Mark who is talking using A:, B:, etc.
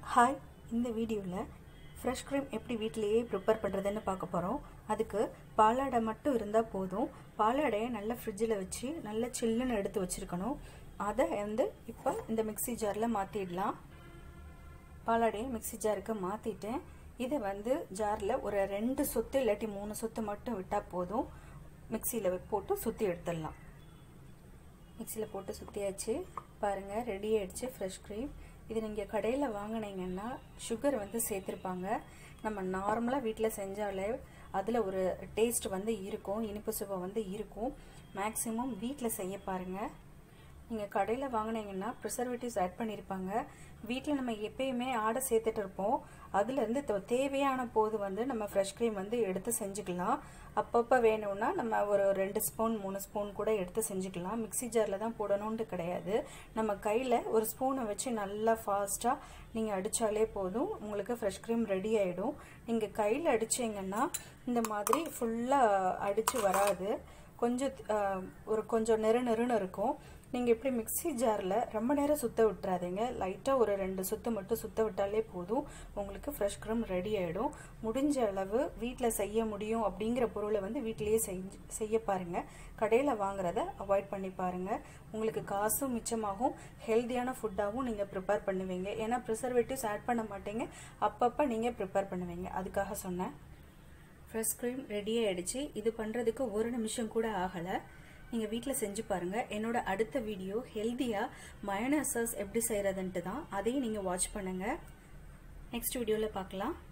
A: hi இந்த வீடியோவில் fresh cream எப்படி வீட்டிலேயே ப்ரிப்பேர் பண்ணுறதுன்னு பார்க்க போகிறோம் அதுக்கு பாலாடை மட்டும் இருந்தால் போதும் பாலாடையை நல்லா ஃப்ரிட்ஜில் வச்சு நல்லா சில்லுன்னு எடுத்து வச்சுருக்கணும் அதை வந்து இப்போ இந்த மிக்சி ஜாரில் மாற்றிடலாம் பாலாடையை மிக்சி ஜாருக்கு மாற்றிட்டேன் இதை வந்து ஜாரில் ஒரு ரெண்டு சொத்து இல்லாட்டி மூணு சொத்து மட்டும் விட்டால் போதும் மிக்சியில் போட்டு சுற்றி எடுத்துடலாம் மிக்சியில் போட்டு சுற்றியாச்சு பாருங்கள் ரெடி ஆயிடுச்சு ஃப்ரெஷ் க்ரீம் இது நீங்கள் கடையில் வாங்கினீங்கன்னா சுகர் வந்து சேர்த்துருப்பாங்க நம்ம நார்மலாக வீட்டில் செஞ்சாலே அதில் ஒரு டேஸ்ட் வந்து இருக்கும் இனிப்பு சுவை வந்து இருக்கும் மேக்ஸிமம் வீட்டில் செய்ய பாருங்கள் நீங்கள் கடையில் வாங்கினீங்கன்னா ப்ரிசர்வேட்டிவ்ஸ் ஆட் பண்ணியிருப்பாங்க வீட்டில் நம்ம எப்பயுமே ஆடை சேர்த்துட்டு இருப்போம் அதுலேருந்து தேவையான போது வந்து நம்ம ஃப்ரெஷ் க்ரீம் வந்து எடுத்து செஞ்சுக்கலாம் அப்பப்போ வேணும்னா நம்ம ஒரு ரெண்டு ஸ்பூன் மூணு ஸ்பூன் கூட எடுத்து செஞ்சுக்கலாம் மிக்சி ஜாரில் தான் போடணுன்ட்டு கிடையாது நம்ம கையில் ஒரு ஸ்பூனை வச்சு நல்லா ஃபாஸ்ட்டாக நீங்கள் அடித்தாலே போதும் உங்களுக்கு ஃப்ரெஷ் க்ரீம் ரெடி ஆகிடும் நீங்கள் கையில் அடிச்சிங்கன்னா இந்த மாதிரி ஃபுல்லாக அடித்து வராது கொஞ்சம் ஒரு கொஞ்சம் நெரு நெருன்னு இருக்கும் நீங்கள் இப்படி மிக்சி ஜாரில் ரொம்ப நேரம் சுத்த விட்டுறாதீங்க லைட்டாக ஒரு ரெண்டு சுத்து மட்டும் சுத்த விட்டாலே போதும் உங்களுக்கு ஃப்ரெஷ் க்ரீம் ரெடி ஆகிடும் முடிஞ்ச அளவு வீட்டில் செய்ய முடியும் அப்படிங்கிற பொருளை வந்து வீட்டிலேயே செஞ்சு செய்ய பாருங்கள் கடையில் வாங்குறத அவாய்ட் பண்ணி பாருங்கள் உங்களுக்கு காசும் மிச்சமாகும் ஹெல்த்தியான ஃபுட்டாகவும் நீங்கள் ப்ரிப்பேர் பண்ணுவீங்க ஏன்னா ப்ரிசர்வேட்டிவ்ஸ் ஆட் பண்ண மாட்டீங்க அப்பப்போ நீங்கள் ப்ரிப்பேர் பண்ணுவீங்க அதுக்காக சொன்னேன் ஃப்ரெஷ் க்ரீம் ரெடி ஆகிடுச்சு இது பண்ணுறதுக்கு ஒரு நிமிஷம் கூட ஆகலை நீங்கள் வீட்டில் செஞ்சு பாருங்கள் என்னோட அடுத்த வீடியோ ஹெல்த்தியாக மயனசஸ் எப்படி செய்கிறதுன்ட்டு தான் அதையும் நீங்கள் வாட்ச் பண்ணுங்கள் நெக்ஸ்ட் வீடியோவில் பார்க்கலாம்